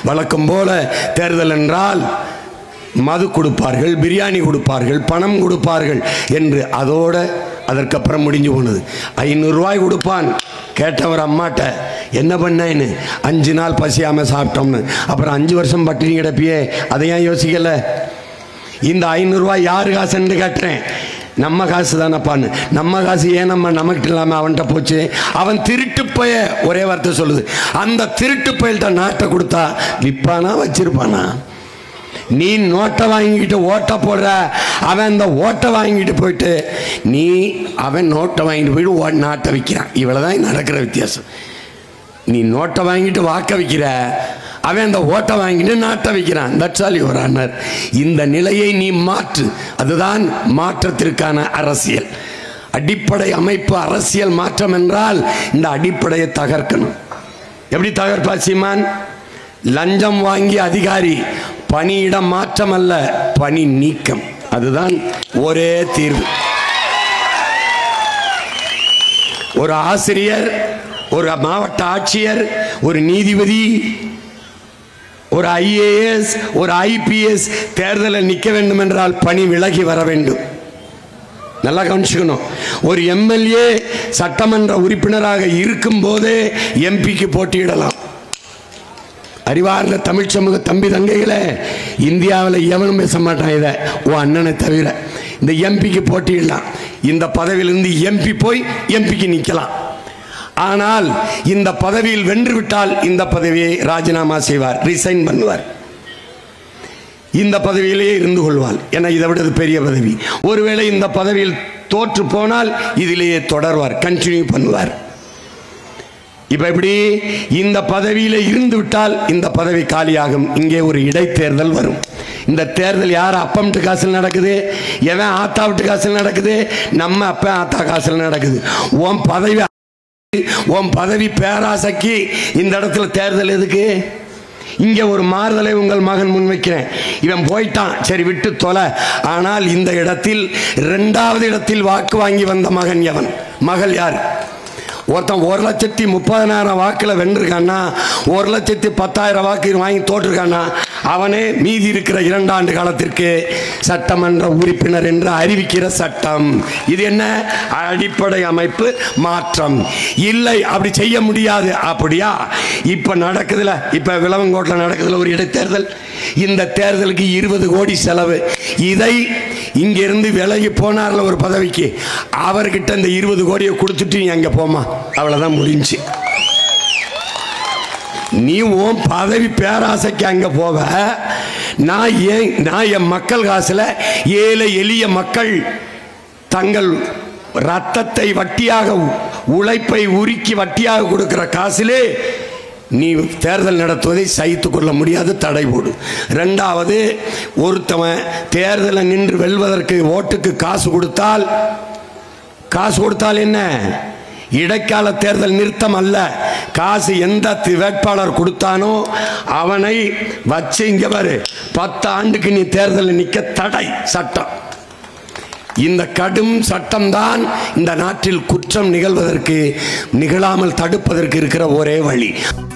வழக்கம் போல தேர்தல் என்றால் மது கொடுப்பார்கள் பிரியாணி கொடுப்பார்கள் பணம் கொடுப்பார்கள் என்று அதோட அதற்கப்புறம் முடிஞ்சு போனது ஐநூறுரூவாய் கொடுப்பான் கேட்டவர் அம்மாட்ட என்ன பண்ணேன்னு அஞ்சு நாள் பசியாமல் சாப்பிட்டோம்னு அப்புறம் அஞ்சு வருஷம் பட்டினி கிடப்பியே அதை ஏன் யோசிக்கல இந்த ஐநூறுரூவா யார் காசுன்னு கேட்டேன் நம்ம காசு தானப்பான்னு நம்ம காசு ஏன் நம்ம நமக்கு இல்லாமல் அவன்கிட்ட போச்சு அவன் திருட்டு பய ஒரே வார்த்தை சொல்லுது அந்த திருட்டு பயல்கிட்ட நாட்டை கொடுத்தா விற்பானா வச்சிருப்பானா நீ நோட்டை வாங்கிட்டு ஓட்டை போடுற அவன் அந்த ஓட்டை வாங்கிட்டு போயிட்டு நீ அவன் நோட்டை வாங்கிட்டு போயிட்டு ஓ- நாட்டை விற்கிறான் இவ்வளவுதான் நடக்கிற வித்தியாசம் நீ நோட்டை வாங்கிட்டு வாக்க வைக்கிற அவன் அந்த ஓட்டை வாங்கிட்டு நாட்டை வைக்கிறான் தட்ஸ் ஆல் யுவர் ஆனர் இந்த நிலையை நீ மாற்று அதுதான் மாற்றத்திற்கான அரசியல் அடிப்படை அமைப்பு அரசியல் மாற்றம் என்றால் இந்த அடிப்படையை தகர்க்கணும் எப்படி தகர்ப்பா சீமான் லஞ்சம் வாங்கி அதிகாரி பணியிடம் மாற்றம் அல்ல பணி நீக்கம் அதுதான் ஒரே தீர்வு ஒரு ஆசிரியர் ஒரு மாவட்ட ஆட்சியர் ஒரு நீதிபதி ஒரு ஐஏஎஸ் ஒரு ஐபிஎஸ் தேர்தலில் நிற்க வேண்டும் என்றால் பணி விலகி வர வேண்டும் நல்லா கவனிச்சுக்கணும் ஒரு எம்எல்ஏ சட்டமன்ற உறுப்பினராக இருக்கும் போதே எம்பிக்கு போட்டியிடலாம் அறிவார்ந்த தமிழ் சமூக தம்பி தங்கைகளே இந்தியாவில் எவனும் பேச மாட்டான் இதை உன் அண்ணனை தவிர இந்த எம்பிக்கு போட்டியிடலாம் இந்த பதவியிலிருந்து எம்பி போய் எம்பிக்கு நிற்கலாம் ஆனால் இந்த பதவியில் வென்று விட்டால் இந்த பதவியை ராஜினாமா செய்வார் ரிசைன் பண்ணுவார் இந்த பதவியிலேயே இருந்து கொள்வாள் என இதை விட இது பெரிய பதவி ஒருவேளை இந்த பதவியில் தோற்று போனால் இதிலேயே தொடர்வார் கண்டினியூ பண்ணுவார் இப்ப எப்படி இந்த பதவியில இருந்து விட்டால் இந்த பதவி காலியாகும் இங்கே ஒரு இடைத்தேர்தல் வரும் இந்த தேர்தல் யார் அப்பம் வீட்டு காசில் நடக்குது எவன் ஆத்தா வீட்டு காசில் நடக்குது நம்ம அப்ப ஆத்தா காசில் நடக்குது உன் பதவி உன் பதவி பேராசைக்கு இந்த இடத்துல தேர்தல் எதுக்கு இங்க ஒரு மாறுதலை உங்கள் மகன் முன்வைக்கிறேன் இவன் போயிட்டான் சரி விட்டு தொலை ஆனால் இந்த இடத்தில் இரண்டாவது இடத்தில் வாக்கு வாங்கி வந்த மகன் எவன் மகள் யார் ஒருத்தன் ஒரு லட்சத்தி முப்பதனாயிரம் வாக்கில் வென்றிருக்கான்னா ஒரு லட்சத்தி பத்தாயிரம் வாக்கு வாங்கி தோற்றிருக்கானா அவனே மீதி இருக்கிற இரண்டாண்டு காலத்திற்கு சட்டமன்ற உறுப்பினர் என்று அறிவிக்கிற சட்டம் இது என்ன அடிப்படை அமைப்பு மாற்றம் இல்லை அப்படி செய்ய முடியாது அப்படியா இப்ப நடக்குதுல இப்ப விளவங்கோட்டில் நடக்குதுல ஒரு இடைத்தேர்தல் இந்த தேர்தலுக்கு இருபது கோடி செலவு இதை இங்கிருந்து விலகி போனார்ல ஒரு பதவிக்கு அவர்கிட்ட இந்த இருபது கோடியை கொடுத்துட்டு நீ அங்க போமா அவ்வளவுதான் முடிஞ்சு நீ உன் பதவி பேராசைக்கு அங்க போவ நான் ஏன் நான் என் மக்கள் காசுல ஏழை எளிய மக்கள் தங்கள் ரத்தத்தை வட்டியாக உழைப்பை உருக்கி வட்டியாக கொடுக்கிற காசிலே நீ தேர்தல் நடத்துவதை சகித்து கொள்ள முடியாது தடை போடு ரெண்டாவது ஒருத்தவன் தேர்தலை நின்று வெல்வதற்கு ஓட்டுக்கு காசு கொடுத்தால் காசு கொடுத்தால் என்ன இடைக்கால தேர்தல் நிறுத்தம் அல்ல காசு எந்த தி- வேட்பாளர் கொடுத்தானோ அவனை வச்சு இங்க பாரு பத்து ஆண்டுக்கு நீ தேர்தலில் நிக்க தடை சட்டம் இந்த கடும் சட்டம்தான் இந்த நாட்டில் குற்றம் நிகழ்வதற்கு நிகழாமல் தடுப்பதற்கு இருக்கிற ஒரே வழி